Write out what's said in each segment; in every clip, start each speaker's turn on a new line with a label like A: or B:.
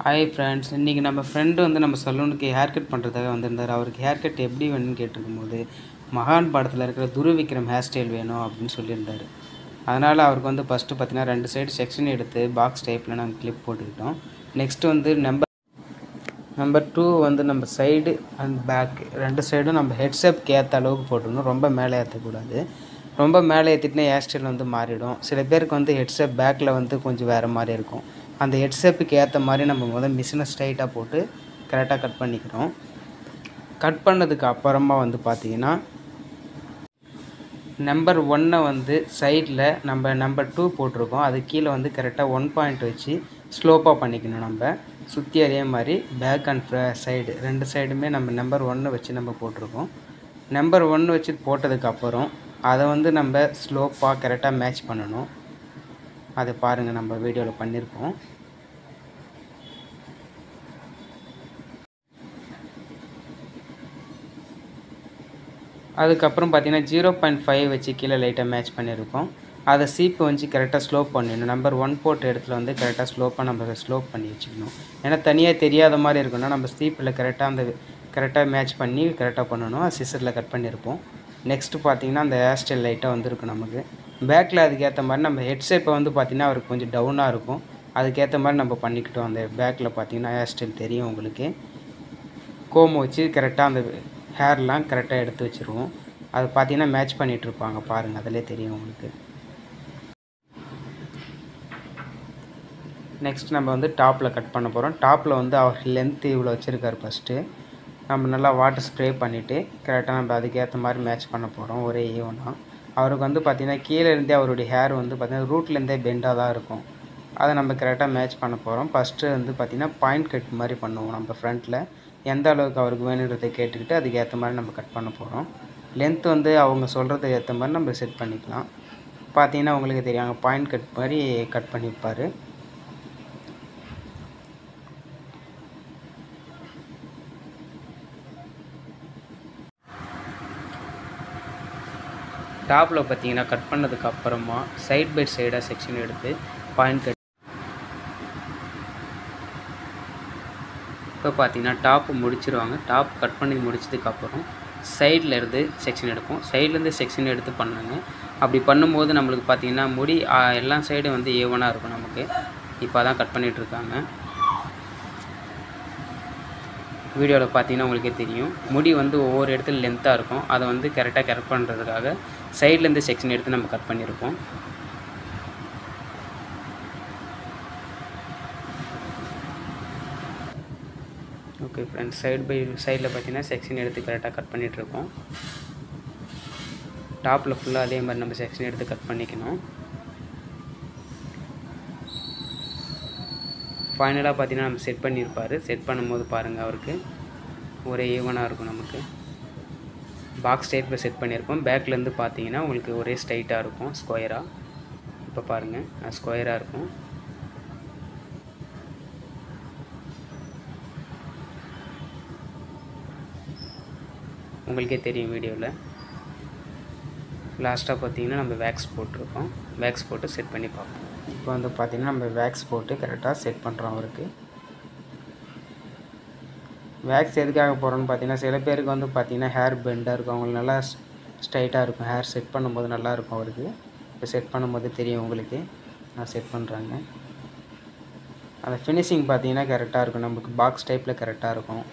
A: hi friends இன்றைக்கி நம்ம friend வந்து நம்ம சலூனுக்கு ஹேர் கட் பண்ணுறதுக்காக வந்திருந்தார் அவருக்கு ஹேர் கட் எப்படி வேணும்னு கேட்டிருக்கும் போது மகான் படத்தில் இருக்கிற துருவிக்ரம் ஹேர் ஸ்டைல் வேணும் அப்படின்னு சொல்லியிருந்தார் அதனால் அவருக்கு வந்து ஃபஸ்ட்டு பார்த்தீங்கன்னா ரெண்டு சைடு செக்ஷன் எடுத்து பாக்ஸ் டைப்பில் நாங்கள் கிளிப் போட்டுக்கிட்டோம் நெக்ஸ்ட் வந்து நம்பர் நம்பர் டூ வந்து நம்ம சைடு அண்ட் பேக் ரெண்டு சைடும் நம்ம ஹெட்செப்க்கு ஏற்ற அளவுக்கு போட்டுருணும் ரொம்ப மேலே ஏற்றக்கூடாது ரொம்ப மேலே ஏற்றிட்டுனா ஹேர் ஸ்டைல் வந்து மாறிடும் சில பேருக்கு வந்து ஹெட்செப் பேக்கில் வந்து கொஞ்சம் வேறு மாதிரி இருக்கும் அந்த ஹெட்செப்புக்கு ஏற்ற மாதிரி நம்ம முதல் மிஷினை ஸ்ட்ரைட்டாக போட்டு கரெக்டாக கட் பண்ணிக்கிறோம் கட் பண்ணதுக்கு அப்புறமா வந்து பார்த்திங்கன்னா நம்பர் ஒன்னை வந்து சைடில் நம்ம நம்பர் டூ போட்டிருக்கோம் அது கீழே வந்து கரெக்டாக ஒன் பாயிண்ட் வச்சு ஸ்லோப்பாக பண்ணிக்கணும் நம்ம சுற்றி அதே மாதிரி பேக் அண்ட் சைடு ரெண்டு சைடுமே நம்ம நம்பர் ஒன்று வச்சு நம்ம போட்டிருக்கோம் நம்பர் ஒன்று வச்சு போட்டதுக்கப்புறம் அதை வந்து நம்ம ஸ்லோப்பாக கரெக்டாக மேட்ச் பண்ணணும் அதை பாருங்கள் நம்ம வீடியோவில் பண்ணியிருக்கோம் அதுக்கப்புறம் பார்த்தீங்கன்னா ஜீரோ பாயிண்ட் ஃபைவ் வச்சு கீழே லைட்டாக மேட்ச் பண்ணியிருக்கோம் அதை சீப்பை வச்சு கரெக்டாக ஸ்லோப் பண்ணிடணும் நம்பர் ஒன் போட்ட இடத்துல வந்து கரெக்டாக ஸ்லோப்பாக நம்ம ஸ்லோப் பண்ணி வச்சுக்கணும் ஏன்னா தனியாக தெரியாத மாதிரி இருக்குன்னா நம்ம சீப்பில் கரெக்டாக அந்த கரெக்டாக மேட்ச் பண்ணி கரெக்டாக பண்ணணும் அது சிசரில் கட் பண்ணியிருப்போம் நெக்ஸ்ட்டு பார்த்தீங்கன்னா அந்த ஹேர் ஸ்டைல் லைட்டாக வந்திருக்கு நமக்கு பேக்கில் அதுக்கேற்ற மாதிரி நம்ம ஹெட்செப்பை வந்து பார்த்திங்கன்னா அவருக்கு கொஞ்சம் டவுனாக இருக்கும் அதுக்கேற்ற மாதிரி நம்ம பண்ணிக்கிட்டோம் அந்த பேக்கில் பார்த்தீங்கன்னா ஹேர் ஸ்டைல் தெரியும் உங்களுக்கு கோம்பு வச்சு கரெக்டாக அந்த ஹேர்லாம் கரெக்டாக எடுத்து வச்சுருவோம் அது பார்த்தீங்கன்னா மேட்ச் பண்ணிகிட்ருப்பாங்க பாருங்கள் அதிலே தெரியும் உங்களுக்கு நெக்ஸ்ட் நம்ம வந்து டாப்பில் கட் பண்ண போகிறோம் டாப்பில் வந்து அவர் லென்த்து இவ்வளோ வச்சுருக்காரு ஃபஸ்ட்டு நம்ம நல்லா வாட்டர் ஸ்ப்ரே பண்ணிவிட்டு கரெக்டாக நம்ம அதுக்கேற்ற மாதிரி மேட்ச் பண்ண போகிறோம் ஒரே ஈவனாக அவருக்கு வந்து பார்த்திங்கன்னா கீழே இருந்தே அவருடைய ஹேர் வந்து பார்த்திங்கன்னா ரூட்லேருந்தே பெண்டாக தான் இருக்கும் அதை நம்ம கரெக்டாக மேட்ச் பண்ண போகிறோம் ஃபஸ்ட்டு வந்து பார்த்திங்கன்னா பாயிண்ட் கட் மாதிரி பண்ணுவோம் நம்ம ஃப்ரண்ட்டில் எந்த அளவுக்கு அவருக்கு வேணுன்றதை கேட்டுக்கிட்டு அதுக்கு ஏற்ற மாதிரி நம்ம கட் பண்ண போகிறோம் லென்த் வந்து அவங்க சொல்கிறதுக்கு ஏற்ற மாதிரி நம்ம செட் பண்ணிக்கலாம் பார்த்தீங்கன்னா உங்களுக்கு தெரியும் அங்கே பாயிண்ட் கட் மாதிரி கட் பண்ணியிருப்பார் டாப்பில் பார்த்தீங்கன்னா கட் பண்ணதுக்கு அப்புறமா சைட் பை சைடாக செக்ஷன் எடுத்து பாயிண்ட் கட் இப்போ பார்த்தீங்கன்னா டாப்பு முடிச்சிருவாங்க டாப் கட் பண்ணி முடிச்சதுக்கப்புறம் சைடில் இருந்து செக்ஷன் எடுப்போம் சைட்லேருந்து செக்ஷன் எடுத்து பண்ணாங்க அப்படி பண்ணும்போது நம்மளுக்கு பார்த்தீங்கன்னா முடி எல்லா சைடும் வந்து ஏவனாக இருக்கும் நமக்கு இப்போ தான் கட் பண்ணிகிட்ருக்காங்க வீடியோவில் பார்த்தீங்கன்னா உங்களுக்கே தெரியும் முடி வந்து ஒவ்வொரு இடத்துல லென்த்தாக இருக்கும் அதை வந்து கரெக்டாக கரெக்ட் பண்ணுறதுக்காக சைட்லேருந்து செக்ஷன் எடுத்து நம்ம கட் பண்ணியிருப்போம் ஓகே ஃப்ரெண்ட்ஸ் சைடு பை சைடில் பார்த்தீங்கன்னா செக்ஷன் எடுத்து கரெக்டாக கட் பண்ணிகிட்ருக்கோம் டாப்பில் ஃபுல்லாக அதே மாதிரி நம்ம செக்ஷன் எடுத்து கட் பண்ணிக்கணும் ஃபைனலாக பார்த்தீங்கன்னா நம்ம செட் பண்ணியிருப்பார் செட் பண்ணும்போது பாருங்கள் அவருக்கு ஒரே ஈவனாக இருக்கும் நமக்கு பாக்ஸ் டைப்பில் செட் பண்ணியிருப்போம் பேக்லேருந்து பார்த்தீங்கன்னா உங்களுக்கு ஒரே ஸ்ட்ரைட்டாக இருக்கும் ஸ்கொயராக இப்போ பாருங்கள் ஸ்கொயராக இருக்கும் உங்களுக்கே தெரியும் வீடியோவில் லாஸ்ட்டாக பார்த்தீங்கன்னா நம்ம வேக்ஸ் போட்டிருக்கோம் வேக்ஸ் போட்டு செட் பண்ணி பார்ப்போம் இப்போ வந்து பார்த்திங்கன்னா நம்ம வேக்ஸ் போட்டு கரெக்டாக செட் பண்ணுறோம் அவருக்கு வேக்ஸ் எதுக்காக போகிறோன்னு பார்த்தீங்கன்னா சில பேருக்கு வந்து பார்த்திங்கன்னா ஹேர் பெண்டாக இருக்கும் அவங்களுக்கு நல்லா ஸ்ட்ரைட்டாக இருக்கும் ஹேர் செட் பண்ணும்போது நல்லாயிருக்கும் அவருக்கு இப்போ செட் பண்ணும்போது தெரியும் உங்களுக்கு நான் செட் பண்ணுறாங்க அந்த ஃபினிஷிங் பார்த்தீங்கன்னா கரெக்டாக இருக்கும் நமக்கு பாக்ஸ் டைப்பில் கரெக்டாக இருக்கும்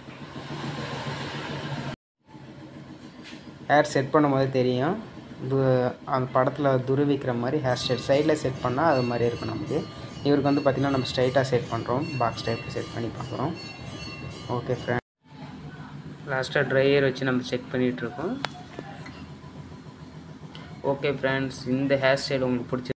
A: ஹேர் செட் பண்ணும்போது தெரியும் து அந்த படத்தில் துருவிக்கிற மாதிரி ஹேர் ஸ்டைல் சைடில் செட் பண்ணால் அது மாதிரி இருக்கும் நமக்கு இவருக்கு வந்து பார்த்திங்கன்னா நம்ம ஸ்ட்ரைட்டாக செட் பண்ணுறோம் பாக்ஸ் டைப்பில் செட் பண்ணி பார்க்குறோம் ஓகே ஃப்ரெண்ட் லாஸ்ட்டாக ட்ரையர் வச்சு நம்ம செக் பண்ணிகிட்ருக்கோம் ஓகே ஃப்ரெண்ட்ஸ் இந்த ஹேர் ஸ்டைல் உங்களுக்கு பிடிச்சி